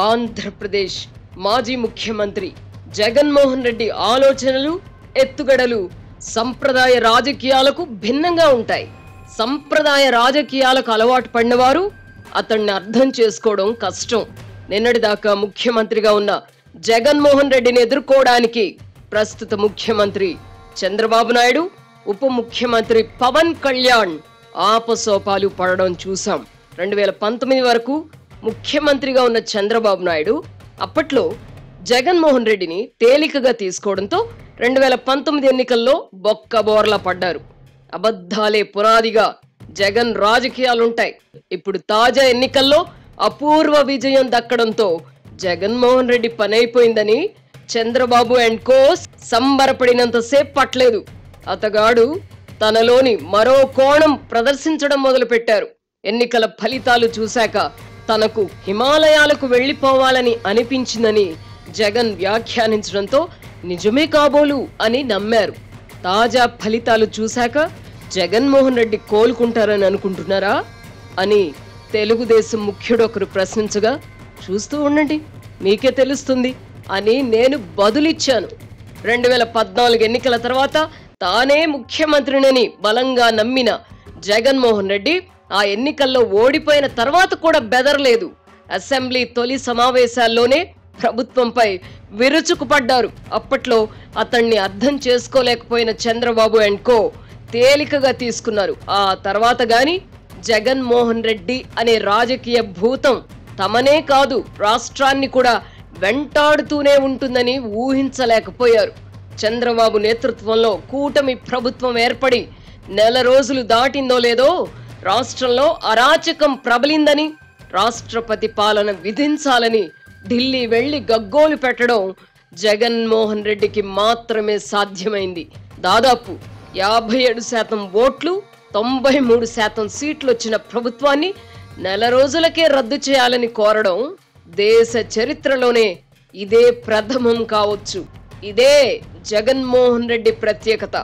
ఆంధ్రప్రదేశ్ మాజీ ముఖ్యమంత్రి జగన్మోహన్ రెడ్డి ఆలోచనలు ఎత్తుగడలు సంప్రదాయ రాజకీయాలకు భిన్నంగా ఉంటాయి సంప్రదాయ రాజకీయాలకు అలవాటు పడినవారు అతన్ని అర్థం చేసుకోవడం కష్టం నిన్నటిదాకా ముఖ్యమంత్రిగా ఉన్న జగన్మోహన్ రెడ్డిని ఎదుర్కోవడానికి ప్రస్తుత ముఖ్యమంత్రి చంద్రబాబు నాయుడు ఉప ముఖ్యమంత్రి పవన్ కళ్యాణ్ ఆపసోపాలు పడడం చూసాం రెండు వేల పంతొమ్మిది వరకు ముఖ్యమంత్రిగా ఉన్న చంద్రబాబు నాయుడు అప్పట్లో జగన్మోహన్ రెడ్డిని తేలికగా తీసుకోవడంతో రెండు వేల పంతొమ్మిది ఎన్నికల్లో బొక్క బోర్లా పడ్డారు అబద్ధాలే పునాదిగా జగన్ రాజకీయాలుంటాయి ఇప్పుడు తాజా ఎన్నికల్లో అపూర్వ విజయం దక్కడంతో జగన్మోహన్ రెడ్డి పనైపోయిందని చంద్రబాబు అండ్ కో సంబరపడినంతసేపు పట్లేదు అతగాడు తనలోని మరో కోణం ప్రదర్శించడం మొదలుపెట్టారు ఎన్నికల ఫలితాలు చూశాక తనకు హిమాలయాలకు వెళ్లిపోవాలని అనిపించిందని జగన్ వ్యాఖ్యానించడంతో నిజమే కాబోలు అని నమ్మారు తాజా ఫలితాలు చూశాక జగన్మోహన్ రెడ్డి కోలుకుంటారని అనుకుంటున్నారా అని తెలుగుదేశం ముఖ్యుడొకరు ప్రశ్నించగా చూస్తూ ఉండండి మీకే తెలుస్తుంది అని నేను బదులిచ్చాను రెండు వేల పద్నాలుగు ఎన్నికల తర్వాత తానే ముఖ్యమంత్రినని బలంగా నమ్మిన జగన్మోహన్ రెడ్డి ఆ ఎన్నికల్లో ఓడిపోయిన తర్వాత కూడా బెదరలేదు అసెంబ్లీ తొలి సమావేశాల్లోనే ప్రభుత్వంపై విరుచుకుపడ్డారు అప్పట్లో అతన్ని అర్థం చేసుకోలేకపోయిన చంద్రబాబు అండ్ కో తేలికగా తీసుకున్నారు ఆ తర్వాత గాని జగన్మోహన్ రెడ్డి అనే రాజకీయ భూతం తమనే కాదు రాష్ట్రాన్ని కూడా వెంటాడుతూనే ఉంటుందని ఊహించలేకపోయారు చంద్రబాబు నేతృత్వంలో కూటమి ప్రభుత్వం ఏర్పడి నెల రోజులు దాటిందో లేదో రాష్ట్రంలో అరాచకం ప్రబలిందని రాష్ట్రపతి పాలన విధించాలని ఢిల్లీ వెళ్లి గగ్గోలు పెట్టడం జగన్మోహన్ రెడ్డికి మాత్రమే సాధ్యమైంది దాదాపు యాభై ఏడు శాతం ఓట్లు తొంభై మూడు శాతం సీట్లు వచ్చిన ప్రభుత్వాన్ని నెల రోజులకే రద్దు చేయాలని కోరడం దేశ చరిత్రలోనే ఇదే ప్రథమం కావచ్చు ఇదే జగన్మోహన్ రెడ్డి ప్రత్యేకత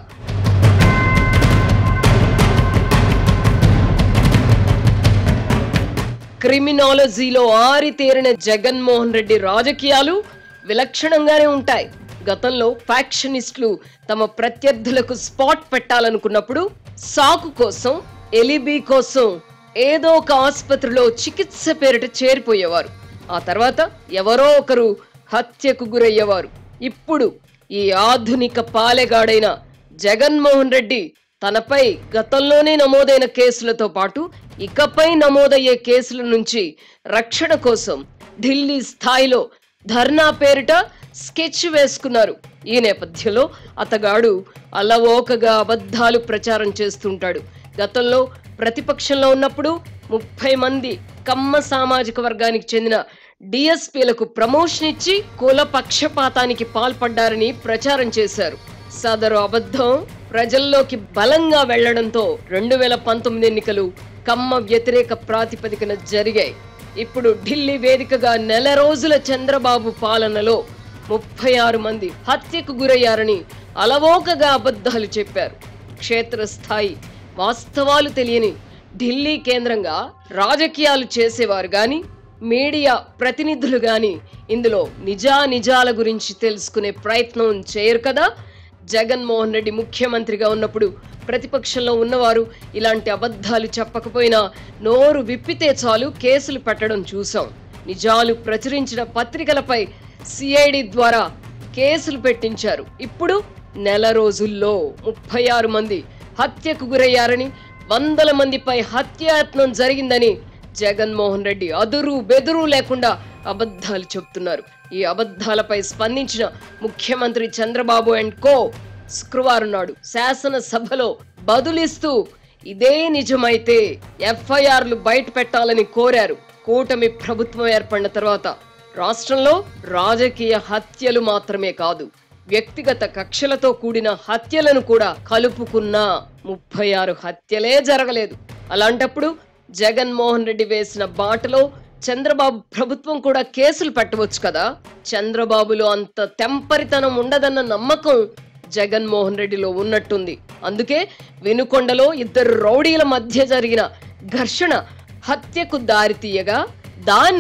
క్రిమినాలజీలో ఆరితేరిన జగన్మోహన్ రెడ్డి రాజకీయాలు విలక్షణంగానే ఉంటాయి గతంలో ఫ్యాక్షనిస్టులు తమ ప్రత్యర్థులకు స్పాట్ పెట్టాలనుకున్నప్పుడు సాకు కోసం ఎలిబి కోసం ఏదో ఒక ఆసుపత్రిలో చికిత్స పేరిట చేరిపోయేవారు ఆ తర్వాత ఎవరో ఒకరు హత్యకు గురయ్యేవారు ఇప్పుడు ఈ ఆధునిక పాలెగాడైన జగన్మోహన్ రెడ్డి తనపై గతంలోనే నమోదైన కేసులతో పాటు ఇకపై నమోదయ్యే కేసుల నుంచి రక్షణ కోసం ఢిల్లీ స్థాయిలో ధర్నా పేరిట స్కెచ్ వేసుకున్నారు ఈ నేపథ్యంలో అతగాడు అలవోకగా అబద్ధాలు ప్రచారం చేస్తుంటాడు గతంలో ప్రతిపక్షంలో ఉన్నప్పుడు ముప్పై మంది కమ్మ సామాజిక వర్గానికి చెందిన డిఎస్పీలకు ప్రమోషన్ ఇచ్చి కుల పక్షపాతానికి పాల్పడ్డారని ప్రచారం చేశారు సదరు అబద్ధం ప్రజల్లోకి బలంగా వెళ్లడంతో రెండు వేల పంతొమ్మిది ఎన్నికలు కమ్మ వ్యతిరేక ప్రాతిపదికన జరిగాయి ఇప్పుడు ఢిల్లీ వేదికగా నెల రోజుల చంద్రబాబు పాలనలో ముప్పై ఆరు మంది హత్యకు గురయ్యారని అలవోకగా అబద్ధాలు చెప్పారు క్షేత్రస్థాయి వాస్తవాలు తెలియని ఢిల్లీ కేంద్రంగా రాజకీయాలు చేసేవారు గాని మీడియా ప్రతినిధులు గాని ఇందులో నిజా నిజాల గురించి తెలుసుకునే ప్రయత్నం చేయరు కదా జగన్మోహన్ రెడ్డి ముఖ్యమంత్రిగా ఉన్నప్పుడు ప్రతిపక్షంలో ఉన్నవారు ఇలాంటి అబద్ధాలు చెప్పకపోయినా నోరు విప్పితే చాలు కేసులు పెట్టడం చూసాం నిజాలు ప్రచురించిన పత్రికలపై సిఐడి ద్వారా కేసులు పెట్టించారు ఇప్పుడు నెల రోజుల్లో ముప్పై ఆరు మంది హత్యకు గురయ్యారని వందల మందిపై హత్యాయత్నం జరిగిందని జగన్మోహన్ రెడ్డి అదురు బెదురు లేకుండా అబద్ధాలు చెప్తున్నారు ఈ అబద్ధాలపై స్పందించిన ముఖ్యమంత్రి చంద్రబాబు అండ్ కో శుక్రవారం నాడు శాసనసభలో బదులిస్తూ ఇదే నిజమైతే ఎఫ్ఐఆర్లు బయట పెట్టాలని కోరారు కూటమి ప్రభుత్వం ఏర్పడిన తర్వాత రాష్ట్రంలో రాజకీయ హత్యలు మాత్రమే కాదు వ్యక్తిగత కక్షలతో కూడిన హత్యలను కూడా కలుపుకున్నా ముప్పై ఆరు హత్యలే జరగలేదు అలాంటప్పుడు జగన్మోహన్ రెడ్డి వేసిన బాటలో చంద్రబాబు ప్రభుత్వం కూడా కేసులు పెట్టవచ్చు కదా చంద్రబాబులో అంత తెంపరితనం ఉండదన్న నమ్మకం జగన్మోహన్ రెడ్డిలో ఉన్నట్టుంది అందుకే వినుకొండలో ఇద్దరు రౌడీల మధ్య జరిగిన ఘర్షణ హత్యకు దారితీయగా దాన్ని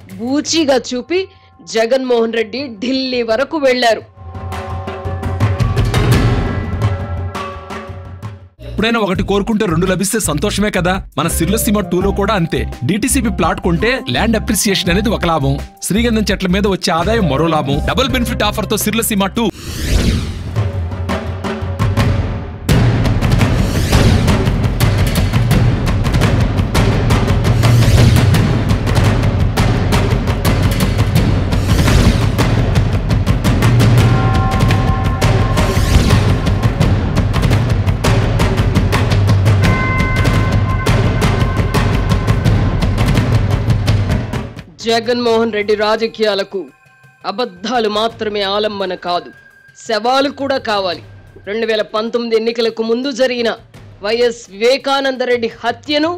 బూచిగా చూపి జగన్మోహన్ రెడ్డి ఢిల్లీ వరకు వెళ్లారు ఎప్పుడైనా ఒకటి కోరుకుంటే రెండు లభిస్తే సంతోషమే కదా మన సిర్లసీమ టూలో కూడా అంతే డిటిసిపి ప్లాట్ కొంటే ల్యాండ్ అప్రిసియేషన్ అనేది ఒక లాభం శ్రీగంధం చెట్ల మీద వచ్చే ఆదాయం మరో లాభం డబుల్ బెనిఫిట్ ఆఫర్ తో సిర్లసీమ టూ జగన్మోహన్ రెడ్డి రాజకీయాలకు అబద్ధాలు మాత్రమే ఆలంబన కాదు శవాలు కూడా కావాలి రెండు వేల పంతొమ్మిది ఎన్నికలకు ముందు జరిగిన వైఎస్ వివేకానందరెడ్డి హత్యను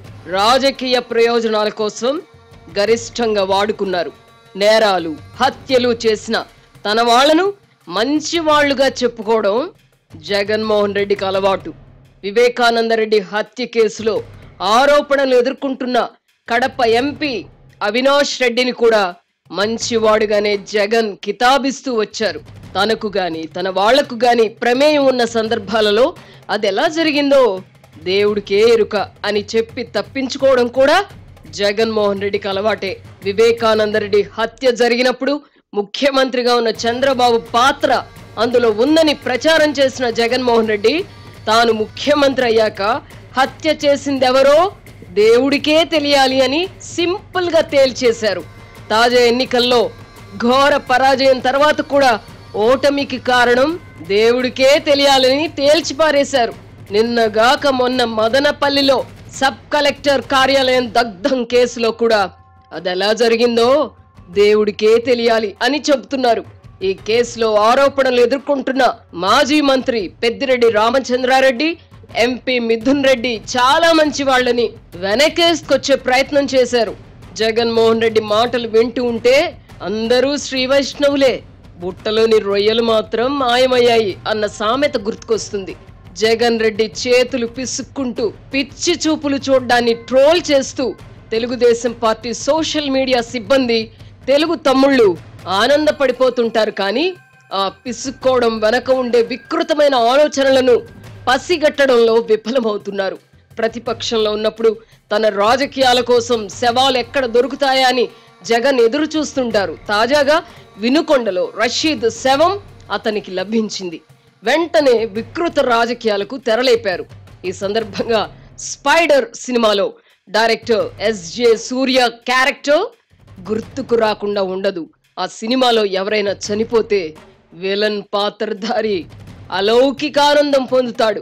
రాజకీయ ప్రయోజనాల కోసం గరిష్టంగా వాడుకున్నారు నేరాలు హత్యలు చేసిన తన వాళ్లను మంచి వాళ్ళుగా చెప్పుకోవడం జగన్మోహన్ రెడ్డికి అలవాటు వివేకానందరెడ్డి హత్య కేసులో ఆరోపణలు ఎదుర్కొంటున్న కడప ఎంపీ అవినాష్ రెడ్డిని కూడా మంచివాడుగానే జగన్ కితాబిస్తూ వచ్చారు తనకు గాని తన వాళ్లకు గాని ప్రమేయం ఉన్న సందర్భాలలో అది ఎలా జరిగిందో దేవుడికే ఎరుక అని చెప్పి తప్పించుకోవడం కూడా జగన్మోహన్ రెడ్డికి అలవాటే వివేకానందరెడ్డి హత్య జరిగినప్పుడు ముఖ్యమంత్రిగా ఉన్న చంద్రబాబు పాత్ర అందులో ఉందని ప్రచారం చేసిన జగన్మోహన్ రెడ్డి తాను ముఖ్యమంత్రి అయ్యాక హత్య చేసిందెవరో దేవుడికే తెలియాలి అని సింపుల్ గా తేల్చేశారు తాజా ఎన్నికల్లో ఘోర పరాజయం తర్వాత కూడా ఓటమికి కారణం దేవుడికే తెలియాలని తేల్చిపారేశారు నిన్నగాక మొన్న మదనపల్లిలో సబ్ కలెక్టర్ కార్యాలయం దగ్ధం కేసులో కూడా అది ఎలా జరిగిందో దేవుడికే తెలియాలి అని చెబుతున్నారు ఈ కేసులో ఆరోపణలు ఎదుర్కొంటున్న మాజీ మంత్రి పెద్దిరెడ్డి రామచంద్రారెడ్డి ఎంపీ మిథున్ రెడ్డి చాలా మంచి వాళ్ళని వెనకేసుకొచ్చే ప్రయత్నం చేశారు జగన్మోహన్ రెడ్డి మాటలు వింటూ ఉంటే అందరూ శ్రీ వైష్ణవులే బుట్టలోని రొయ్యలు మాత్రం మాయమయ్యాయి అన్న సామెత గుర్తుకొస్తుంది జగన్ రెడ్డి చేతులు పిసుక్కుంటూ పిచ్చి చూపులు చూడ్డాన్ని ట్రోల్ చేస్తూ తెలుగుదేశం పార్టీ సోషల్ మీడియా సిబ్బంది తెలుగు తమ్ముళ్ళు ఆనందపడిపోతుంటారు కానీ ఆ పిసుక్కోవడం వెనక ఉండే వికృతమైన ఆలోచనలను పసిగట్టడంలో విఫలమవుతున్నారు ప్రతిపక్షంలో ఉన్నప్పుడు తన రాజకీయాల కోసం శవాలు ఎక్కడ దొరుకుతాయా అని జగన్ ఎదురు చూస్తుంటారు తాజాగా వినుకొండలో రషీద్ శవం అతనికి లభించింది వెంటనే వికృత రాజకీయాలకు తెరలేపారు ఈ సందర్భంగా స్పైడర్ సినిమాలో డైరెక్టర్ ఎస్జే సూర్య క్యారెక్టర్ గుర్తుకు రాకుండా ఉండదు ఆ సినిమాలో ఎవరైనా చనిపోతే విలన్ పాత్రధారి అలౌకికానందం పొందుతాడు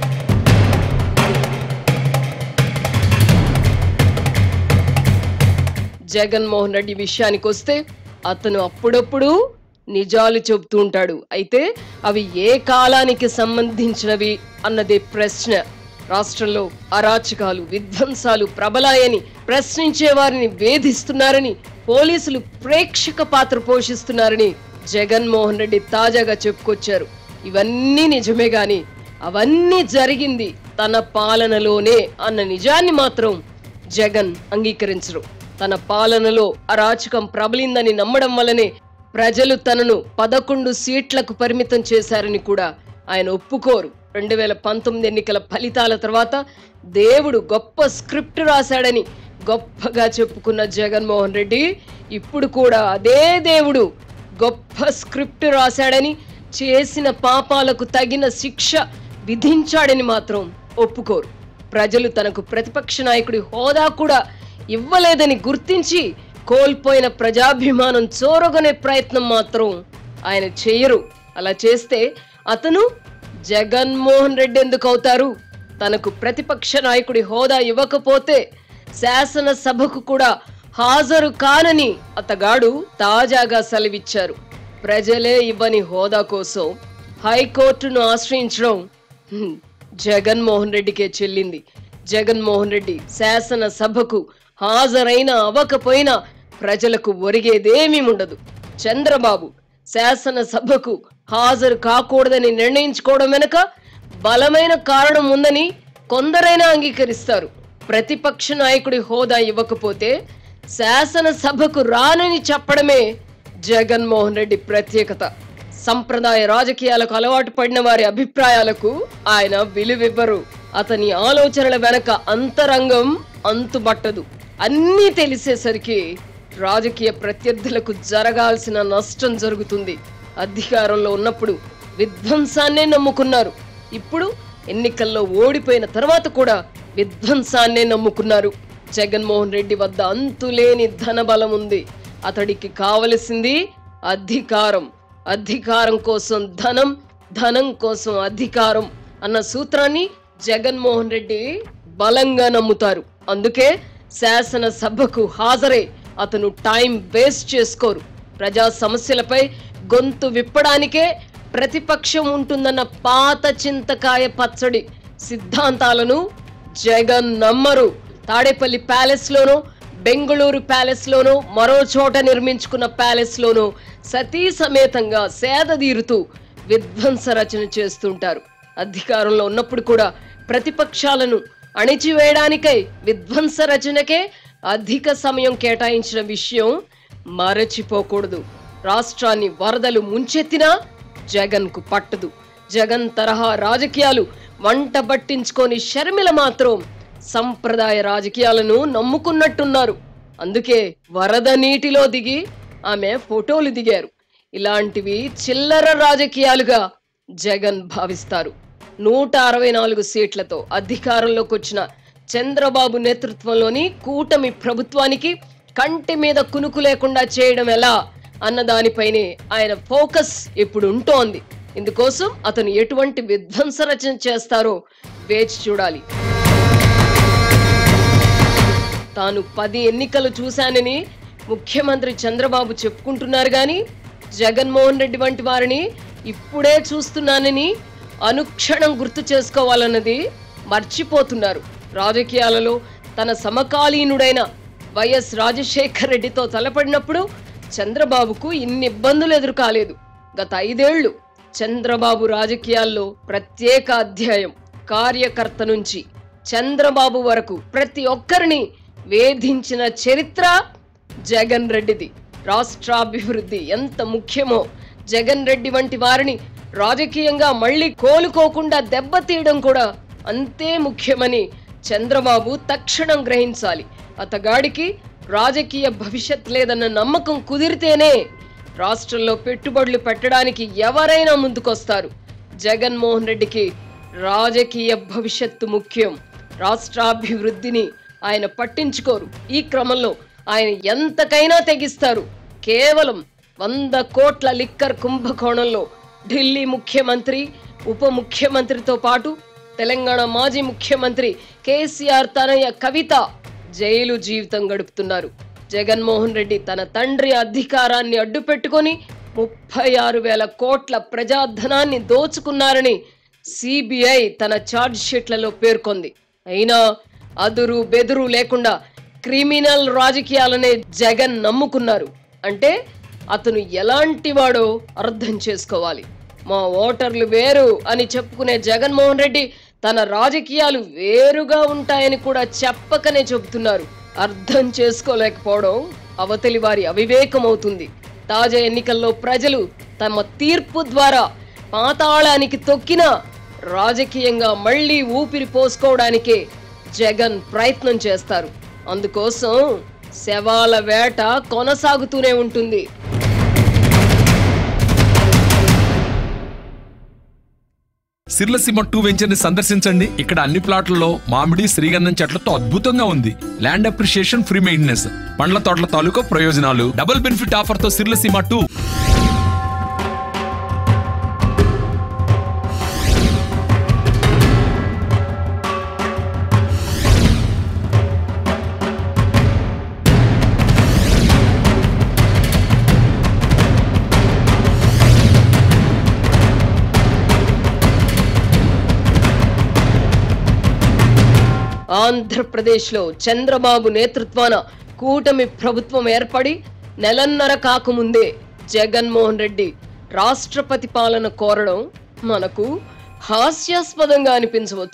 జగన్మోహన్ రెడ్డి విషయానికి వస్తే అతను అప్పుడప్పుడు నిజాలు చెబుతూ ఉంటాడు అయితే అవి ఏ కాలానికి సంబంధించినవి అన్నదే ప్రశ్న రాష్ట్రంలో అరాచకాలు విధ్వంసాలు ప్రబలాయని ప్రశ్నించే వారిని వేధిస్తున్నారని పోలీసులు ప్రేక్షక పాత్ర పోషిస్తున్నారని జగన్మోహన్ రెడ్డి తాజాగా చెప్పుకొచ్చారు ఇవన్నీ నిజమే గాని అవన్నీ జరిగింది తన పాలనలోనే అన్న నిజాన్ని మాత్రం జగన్ అంగీకరించరు తన పాలనలో అరాచకం ప్రబలిందని నమ్మడం వల్లనే ప్రజలు తనను పదకొండు సీట్లకు పరిమితం చేశారని కూడా ఆయన ఒప్పుకోరు రెండు వేల పంతొమ్మిది ఎన్నికల ఫలితాల తర్వాత దేవుడు గొప్ప స్క్రిప్ట్ రాశాడని గొప్పగా చెప్పుకున్న జగన్మోహన్ రెడ్డి ఇప్పుడు కూడా అదే దేవుడు గొప్ప స్క్రిప్ట్ రాశాడని చేసిన పాపాలకు తగిన శిక్ష విధించాడని మాత్రం ఒప్పుకోరు ప్రజలు తనకు ప్రతిపక్ష నాయకుడి హోదా కూడా ఇవ్వలేదని గుర్తించి కోల్పోయిన ప్రజాభిమానం చోరగొనే ప్రయత్నం మాత్రం ఆయన చేయరు అలా చేస్తే అతను జగన్మోహన్ రెడ్డి ఎందుకు అవుతారు తనకు ప్రతిపక్ష నాయకుడి హోదా ఇవ్వకపోతే శాసనసభకు కూడా హాజరు కానని అతగాడు తాజాగా సెలవిచ్చారు ప్రజలే ఇవ్వని హోదా కోసం హైకోర్టును ఆశ్రయించడం హ్మ్, జగన్మోహన్ రెడ్డికే చెల్లింది జగన్మోహన్ రెడ్డి శాసనసభకు హాజరైన అవ్వకపోయినా ప్రజలకు ఒరిగేదేమీ ఉండదు చంద్రబాబు శాసనసభకు హాజరు కాకూడదని నిర్ణయించుకోవడం వెనుక బలమైన కారణం ఉందని కొందరైనా అంగీకరిస్తారు ప్రతిపక్ష నాయకుడి హోదా ఇవ్వకపోతే శాసనసభకు రానని చెప్పడమే జగన్మోహన్ రెడ్డి ప్రత్యేకత సంప్రదాయ రాజకీయాలకు అలవాటు పడిన వారి అభిప్రాయాలకు ఆయన విలువివ్వరు అతని ఆలోచనల వెనక అంతరంగం అంతుబట్టదు అన్నీ తెలిసేసరికి రాజకీయ ప్రత్యర్థులకు జరగాల్సిన నష్టం జరుగుతుంది అధికారంలో ఉన్నప్పుడు విధ్వంసాన్నే నమ్ముకున్నారు ఇప్పుడు ఎన్నికల్లో ఓడిపోయిన తర్వాత కూడా విధ్వంసాన్నే నమ్ముకున్నారు జగన్మోహన్ రెడ్డి వద్ద అంతులేని ధనబలం ఉంది అతడికి కావలసింది అధికారం అధికారం కోసం ధనం ధనం కోసం అధికారం అన్న సూత్రాన్ని జగన్మోహన్ రెడ్డి బలంగా నమ్ముతారు అందుకే శాసనసభకు హాజరై అతను టైం వేస్ట్ చేసుకోరు ప్రజా సమస్యలపై గొంతు విప్పడానికే ప్రతిపక్షం ఉంటుందన్న పాత చింతకాయ పచ్చడి సిద్ధాంతాలను జగన్ నమ్మరు తాడేపల్లి ప్యాలెస్ లోనో బెంగళూరు ప్యాలెస్ లోనో మరో చోట నిర్మించుకున్న ప్యాలెస్ లోనో సతీ సమేతంగా సేదదీరుతూ విధ్వంస రచన చేస్తుంటారు అధికారంలో ఉన్నప్పుడు కూడా ప్రతిపక్షాలను అణిచివేయడానికై విధ్వంస రచనకే అధిక సమయం కేటాయించిన విషయం మరచిపోకూడదు రాష్ట్రాన్ని వరదలు ముంచెత్తినా జగన్ కు పట్టదు జగన్ తరహా రాజకీయాలు వంట పట్టించుకొని షర్మిల మాత్రం సంప్రదాయ రాజకీయాలను నమ్ముకున్నట్టున్నారు అందుకే వరద నీటిలో దిగి ఆమె ఫోటోలు దిగారు ఇలాంటివి చిల్లర రాజకీయాలుగా జగన్ భావిస్తారు నూట అరవై నాలుగు సీట్లతో అధికారంలోకి వచ్చిన చంద్రబాబు నేతృత్వంలోని కూటమి ప్రభుత్వానికి కంటి మీద కునుకు లేకుండా చేయడం ఎలా అన్న దానిపైనే ఆయన ఫోకస్ ఇప్పుడు ఉంటోంది ఇందుకోసం అతను ఎటువంటి విధ్వంస రచన చేస్తారో వేచి చూడాలి తాను పది ఎన్నికలు చూశానని ముఖ్యమంత్రి చంద్రబాబు చెప్పుకుంటున్నారు గాని జగన్మోహన్ రెడ్డి వంటి వారిని ఇప్పుడే చూస్తున్నానని అనుక్షణం గుర్తు చేసుకోవాలన్నది మర్చిపోతున్నారు రాజకీయాలలో తన సమకాలీనుడైన వైఎస్ రాజశేఖర్ రెడ్డితో తలపడినప్పుడు చంద్రబాబుకు ఇన్ని ఇబ్బందులు ఎదురుకాలేదు గత ఐదేళ్లు చంద్రబాబు రాజకీయాల్లో ప్రత్యేక అధ్యాయం కార్యకర్త నుంచి చంద్రబాబు వరకు ప్రతి ఒక్కరిని వేధించిన చరిత్ర జగన్ రెడ్డిది రాష్ట్రాభివృద్ధి ఎంత ముఖ్యమో జగన్ రెడ్డి వంటి వారిని రాజకీయంగా మళ్ళీ కోలుకోకుండా దెబ్బతీయడం కూడా అంతే ముఖ్యమని చంద్రబాబు తక్షణం గ్రహించాలి అతగాడికి రాజకీయ భవిష్యత్ లేదన్న నమ్మకం కుదిరితేనే రాష్ట్రంలో పెట్టుబడులు పెట్టడానికి ఎవరైనా ముందుకొస్తారు జగన్మోహన్ రెడ్డికి రాజకీయ భవిష్యత్తు ముఖ్యం రాష్ట్రాభివృద్ధిని ఆయన పట్టించుకోరు ఈ క్రమంలో ఆయన ఎంతకైనా తెగిస్తారు కేవలం వంద కోట్ల లిక్కర్ కుంభకోణంలో ఢిల్లీ ముఖ్యమంత్రి ఉప ముఖ్యమంత్రితో పాటు తెలంగాణ మాజీ ముఖ్యమంత్రి కేసీఆర్ తనయ్య కవిత జైలు జీవితం గడుపుతున్నారు జగన్మోహన్ రెడ్డి తన తండ్రి అధికారాన్ని అడ్డుపెట్టుకొని ముప్పై ఆరు వేల కోట్ల ప్రజాధనాన్ని దోచుకున్నారని సిబిఐ తన ఛార్జ్ షీట్లలో పేర్కొంది అయినా అదురు బెదురు లేకుండా క్రిమినల్ రాజకీయాలనే జగన్ నమ్ముకున్నారు అంటే అతను ఎలాంటి వాడో అర్థం చేసుకోవాలి మా ఓటర్లు వేరు అని చెప్పుకునే జగన్మోహన్ రెడ్డి తన రాజకీయాలు వేరుగా ఉంటాయని కూడా చెప్పకనే చెబుతున్నారు అర్థం చేసుకోలేకపోవడం అవతలి వారి అవివేకం అవుతుంది తాజా ఎన్నికల్లో ప్రజలు తమ తీర్పు ద్వారా పాతాళానికి తొక్కిన రాజకీయంగా మళ్ళీ ఊపిరి పోసుకోవడానికే జగన్ ప్రయత్నం చేస్తారు అందుకోసం శవాల వేట కొనసాగుతూనే ఉంటుంది సిర్లసీమ టూ వెంచర్ ని సందర్శించండి ఇక్కడ అన్ని ప్లాట్లలో మామిడి శ్రీగంధం చెట్లతో అద్భుతంగా ఉంది ల్యాండ్ అప్రిషియేషన్ ఫ్రీ మెయింటెనెన్స్ పండ్ల తోటల తాలూకా ప్రయోజనాలు డబుల్ బెనిఫిట్ ఆఫర్ తో సిర్లసీమ టూ ఆంధ్రప్రదేశ్లో చంద్రబాబు నేతృత్వాన కూటమి ప్రభుత్వం ఏర్పడి నెలన్నర కాకముందే జగన్మోహన్ రెడ్డి రాష్ట్రపతి పాలన కోరడం మనకు హాస్యాస్పదంగా అనిపించవచ్చు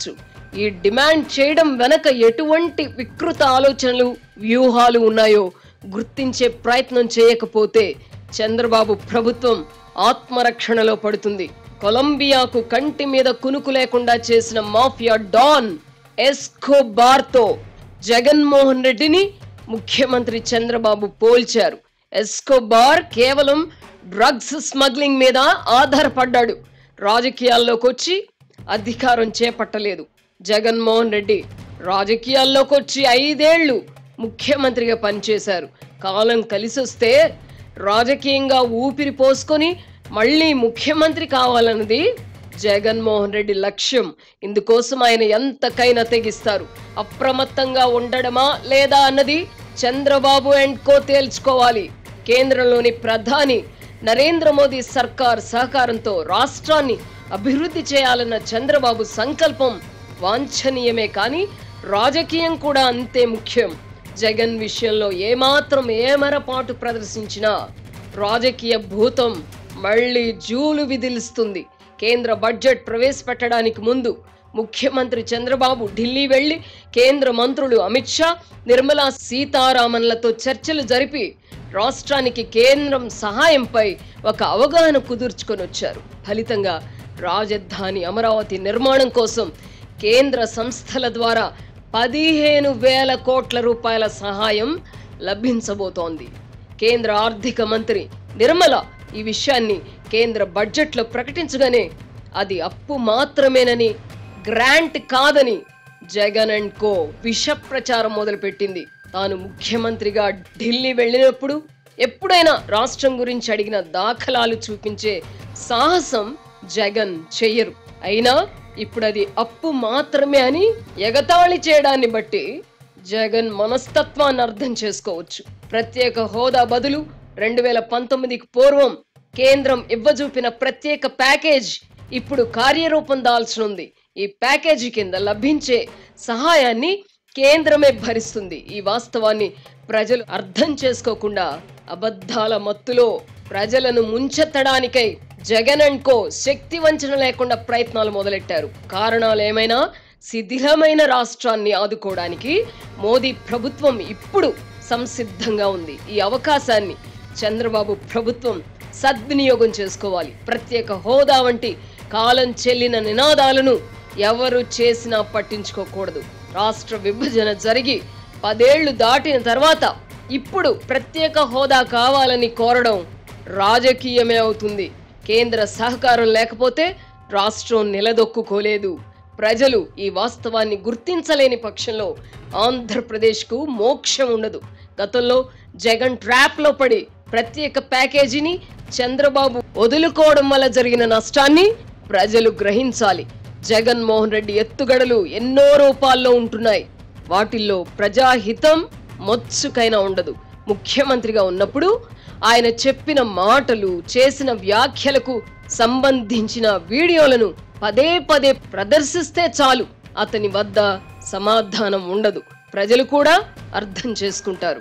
ఈ డిమాండ్ చేయడం వెనక ఎటువంటి వికృత ఆలోచనలు వ్యూహాలు ఉన్నాయో గుర్తించే ప్రయత్నం చేయకపోతే చంద్రబాబు ప్రభుత్వం ఆత్మరక్షణలో పడుతుంది కొలంబియాకు కంటి మీద కునుకు లేకుండా చేసిన మాఫియా డాన్ ఎస్కోబార్ తో జగన్మోహన్ రెడ్డిని ముఖ్యమంత్రి చంద్రబాబు పోల్చారు ఎస్కోబార్ కేవలం డ్రగ్స్ స్మగ్లింగ్ మీద ఆధారపడ్డాడు రాజకీయాల్లోకి వచ్చి అధికారం చేపట్టలేదు జగన్మోహన్ రెడ్డి రాజకీయాల్లోకి వచ్చి ఐదేళ్లు ముఖ్యమంత్రిగా పనిచేశారు కాలం కలిసొస్తే రాజకీయంగా ఊపిరి పోసుకొని మళ్ళీ ముఖ్యమంత్రి కావాలన్నది జగన్మోహన్ రెడ్డి లక్ష్యం ఇందుకోసం ఆయన ఎంతకైనా తెగిస్తారు అప్రమత్తంగా ఉండడమా లేదా అన్నది చంద్రబాబు అండ్ కో తేల్చుకోవాలి కేంద్రంలోని ప్రధాని నరేంద్ర మోదీ సర్కార్ సహకారంతో రాష్ట్రాన్ని అభివృద్ధి చేయాలన్న చంద్రబాబు సంకల్పం వాంఛనీయమే కానీ రాజకీయం కూడా అంతే ముఖ్యం జగన్ విషయంలో ఏమాత్రం ఏమరపాటు ప్రదర్శించినా రాజకీయ భూతం మళ్ళీ జూలు విదిలిస్తుంది కేంద్ర బడ్జెట్ ప్రవేశపెట్టడానికి ముందు ముఖ్యమంత్రి చంద్రబాబు ఢిల్లీ వెళ్లి కేంద్ర మంత్రులు అమిత్ షా నిర్మలా సీతారామన్లతో చర్చలు జరిపి రాష్ట్రానికి కేంద్రం సహాయంపై ఒక అవగాహన కుదుర్చుకొని వచ్చారు ఫలితంగా రాజధాని అమరావతి నిర్మాణం కోసం కేంద్ర సంస్థల ద్వారా పదిహేను వేల కోట్ల రూపాయల సహాయం లభించబోతోంది కేంద్ర ఆర్థిక మంత్రి నిర్మల ఈ విషయాన్ని కేంద్ర బడ్జెట్లో ప్రకటించగానే అది అప్పు మాత్రమేనని గ్రాంట్ కాదని జగన్ అండ్ కో విష ప్రచారం మొదలుపెట్టింది తాను ముఖ్యమంత్రిగా ఢిల్లీ వెళ్ళినప్పుడు ఎప్పుడైనా రాష్ట్రం గురించి అడిగిన దాఖలాలు చూపించే సాహసం జగన్ చెయ్యరు అయినా ఇప్పుడు అది అప్పు మాత్రమే అని ఎగతాళి చేయడాన్ని బట్టి జగన్ మనస్తత్వాన్ని అర్థం చేసుకోవచ్చు ప్రత్యేక హోదా బదులు రెండు వేల పంతొమ్మిదికి పూర్వం కేంద్రం ఇవ్వజూపిన ప్రత్యేక ప్యాకేజ్ ఇప్పుడు కార్యరూపం దాల్చనుంది ఈ ప్యాకేజీ కింద లభించే సహాయాన్ని కేంద్రమే భరిస్తుంది ఈ వాస్తవాన్ని ప్రజలు అర్థం చేసుకోకుండా అబద్ధాల మత్తులో ప్రజలను ముంచెత్తడానికై జగన్ అండ్ కో శక్తి వంచన లేకుండా ప్రయత్నాలు మొదలెట్టారు కారణాలు ఏమైనా శిథిలమైన రాష్ట్రాన్ని ఆదుకోవడానికి మోదీ ప్రభుత్వం ఇప్పుడు సంసిద్ధంగా ఉంది ఈ అవకాశాన్ని చంద్రబాబు ప్రభుత్వం సద్వినియోగం చేసుకోవాలి ప్రత్యేక హోదా వంటి కాలం చెల్లిన నినాదాలను ఎవరు చేసినా పట్టించుకోకూడదు రాష్ట్ర విభజన జరిగి పదేళ్లు దాటిన తర్వాత ఇప్పుడు ప్రత్యేక హోదా కావాలని కోరడం రాజకీయమే అవుతుంది కేంద్ర సహకారం లేకపోతే రాష్ట్రం నిలదొక్కుకోలేదు ప్రజలు ఈ వాస్తవాన్ని గుర్తించలేని పక్షంలో ఆంధ్రప్రదేశ్కు మోక్షం ఉండదు గతంలో జగన్ ట్రాప్ లో పడి ప్రత్యేక ప్యాకేజీని చంద్రబాబు వదులుకోవడం వల్ల జరిగిన నష్టాన్ని ప్రజలు గ్రహించాలి జగన్మోహన్ రెడ్డి ఎత్తుగడలు ఎన్నో రూపాల్లో ఉంటున్నాయి వాటిల్లో ప్రజాహితం మొత్సుకైనా ఉండదు ముఖ్యమంత్రిగా ఉన్నప్పుడు ఆయన చెప్పిన మాటలు చేసిన వ్యాఖ్యలకు సంబంధించిన వీడియోలను పదే పదే ప్రదర్శిస్తే చాలు అతని వద్ద సమాధానం ఉండదు ప్రజలు కూడా అర్థం చేసుకుంటారు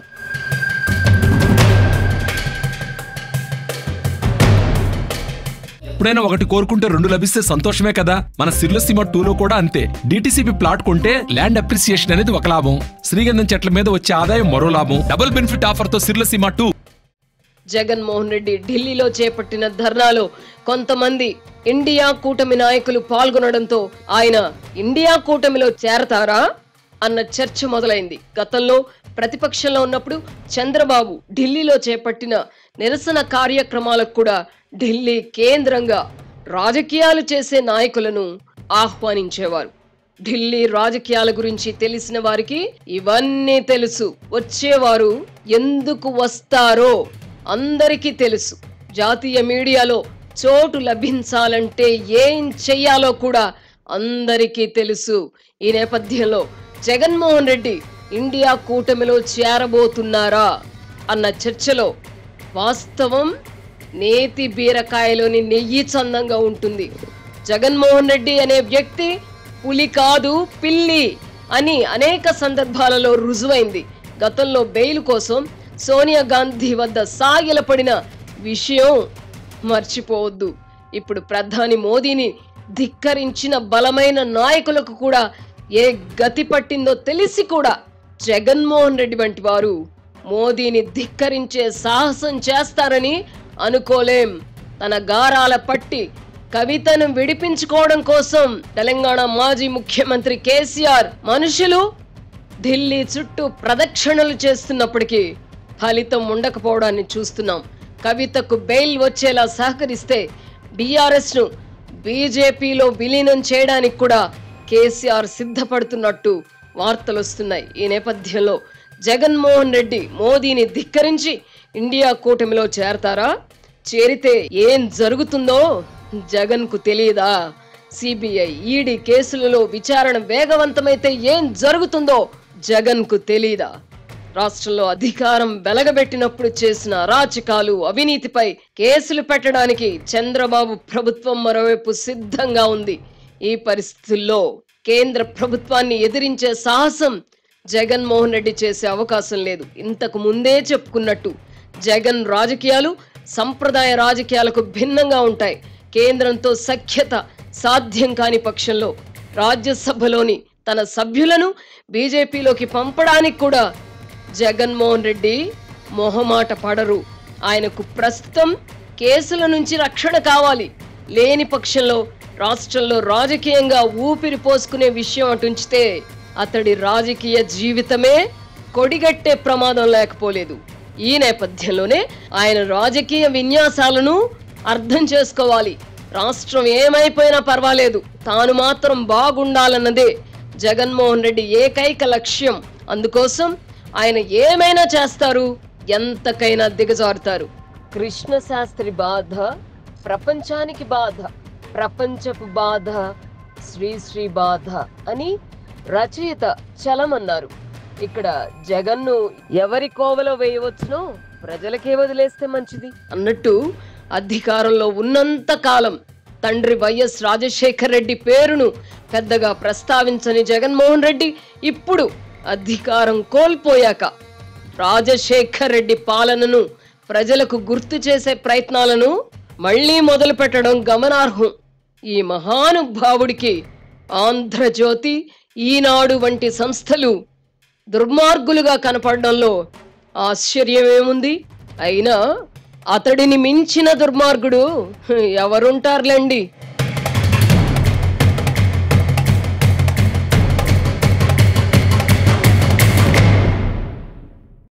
ఎప్పుడైనా ఒకటి కోరుకుంటే రెండు లభిస్తే సంతోషమే కదా మన సిర్లసీమ టూలో కూడా అంతే డిటిసిపి ప్లాట్ కొంటే ల్యాండ్ అప్రిసియేషన్ అనేది ఒక లాభం శ్రీగంధం చెట్ల మీద వచ్చే ఆదాయం మరో లాభం డబుల్ బెనిఫిట్ ఆఫర్ తో సిర్లసీమ టూ జగన్మోహన్ రెడ్డి ఢిల్లీలో చేపట్టిన ధర్నాలో కొంతమంది ఇండియా కూటమి నాయకులు పాల్గొనడంతో ఆయన ఇండియా కూటమిలో చేరతారా అన్న చర్చ మొదలైంది గతంలో ప్రతిపక్షంలో ఉన్నప్పుడు చంద్రబాబు ఢిల్లీలో చేపట్టిన నిరసన కార్యక్రమాలకు కూడా ఢిల్లీ కేంద్రంగా రాజకీయాలు చేసే నాయకులను ఆహ్వానించేవారు ఢిల్లీ రాజకీయాల గురించి తెలిసిన వారికి ఇవన్నీ తెలుసు వచ్చేవారు ఎందుకు వస్తారో అందరికీ తెలుసు జాతీయ మీడియాలో చోటు లభించాలంటే ఏం చెయ్యాలో కూడా అందరికీ తెలుసు ఈ నేపథ్యంలో జగన్మోహన్ రెడ్డి ఇండియా కూటమిలో చేరబోతున్నారా అన్న చర్చలో వాస్తవం నేతి బీరకాయలోని నెయ్యి చందంగా ఉంటుంది జగన్మోహన్ రెడ్డి అనే వ్యక్తి పులి కాదు పిల్లి అని అనేక సందర్భాలలో రుజువైంది గతంలో బెయిల్ కోసం సోనియా గాంధీ వద్ద సాగిలపడిన విషయం మర్చిపోవద్దు ఇప్పుడు ప్రధాని మోదీని ధిక్కరించిన బలమైన నాయకులకు కూడా ఏ గతి పట్టిందో తెలిసి కూడా జగన్మోహన్ రెడ్డి వంటి వారు మోదీని ధిక్కరించే సాహసం చేస్తారని అనుకోలేం తన గారాల పట్టి కవితను విడిపించుకోవడం కోసం తెలంగాణ మాజీ ముఖ్యమంత్రి కేసీఆర్ మనుషులు ఢిల్లీ చుట్టూ ప్రదక్షిణలు చేస్తున్నప్పటికీ ఫలితం ఉండకపోవడాన్ని చూస్తున్నాం కవితకు బెయిల్ వచ్చేలా సహకరిస్తే బీఆర్ఎస్ ను బీజేపీలో విలీనం చేయడానికి కూడా కేసీఆర్ సిద్ధపడుతున్నట్టు వార్తలు వస్తున్నాయి ఈ నేపథ్యంలో జగన్మోహన్ రెడ్డి మోదీని ధిక్కరించి ఇండియా కూటమిలో చేరతారా చేరితే ఏం జరుగుతుందో జగన్ కు తెలియదా సిబిఐ ఈడీ కేసులలో విచారణ వేగవంతమైతే ఏం జరుగుతుందో జగన్ కు తెలీదా రాష్ట్రంలో అధికారం వెలగబెట్టినప్పుడు చేసిన అరాచకాలు అవినీతిపై కేసులు పెట్టడానికి చంద్రబాబు ప్రభుత్వం మరోవైపు సిద్ధంగా ఉంది ఈ పరిస్థితుల్లో కేంద్ర ప్రభుత్వాన్ని ఎదిరించే సాహసం జగన్మోహన్ రెడ్డి చేసే అవకాశం లేదు ఇంతకు ముందే చెప్పుకున్నట్టు జగన్ రాజకీయాలు సంప్రదాయ రాజకీయాలకు భిన్నంగా ఉంటాయి కేంద్రంతో సఖ్యత సాధ్యం కాని పక్షంలో రాజ్యసభలోని తన సభ్యులను బీజేపీలోకి పంపడానికి కూడా జగన్మోహన్ రెడ్డి మొహమాట పడరు ఆయనకు ప్రస్తుతం కేసుల నుంచి రక్షణ కావాలి లేని పక్షంలో రాష్ట్రంలో రాజకీయంగా ఊపిరి పోసుకునే విషయం అటుంచితే అతడి రాజకీయ జీవితమే కొడిగట్టే ప్రమాదం లేకపోలేదు ఈ నేపథ్యంలోనే ఆయన రాజకీయ విన్యాసాలను అర్థం చేసుకోవాలి రాష్ట్రం ఏమైపోయినా పర్వాలేదు తాను మాత్రం బాగుండాలన్నదే జగన్మోహన్ రెడ్డి ఏకైక లక్ష్యం అందుకోసం ఆయన ఏమైనా చేస్తారు ఎంతకైనా దిగజారుతారు కృష్ణ శాస్త్రి బాధ ప్రపంచానికి బాధ ప్రపంచపు బాధ శ్రీశ్రీ బాధ అని రచయిత చలమన్నారు ఇక్కడ జగన్ను ఎవరి కోవలో వేయవచ్చునో ప్రజలకే వదిలేస్తే మంచిది అన్నట్టు అధికారంలో ఉన్నంత కాలం తండ్రి వైఎస్ రాజశేఖర్ రెడ్డి పేరును పెద్దగా ప్రస్తావించని జగన్మోహన్ రెడ్డి ఇప్పుడు అధికారం కోల్పోయాక రాజశేఖర్ రెడ్డి పాలనను ప్రజలకు గుర్తు చేసే ప్రయత్నాలను మళ్లీ మొదలు పెట్టడం గమనార్హం ఈ మహానుభావుడికి ఆంధ్రజ్యోతి ఈనాడు వంటి సంస్థలు దుర్మార్గులుగా కనపడడంలో ఆశ్చర్యమేముంది అయినా అతడిని మించిన దుర్మార్గుడు ఎవరుంటారులేండి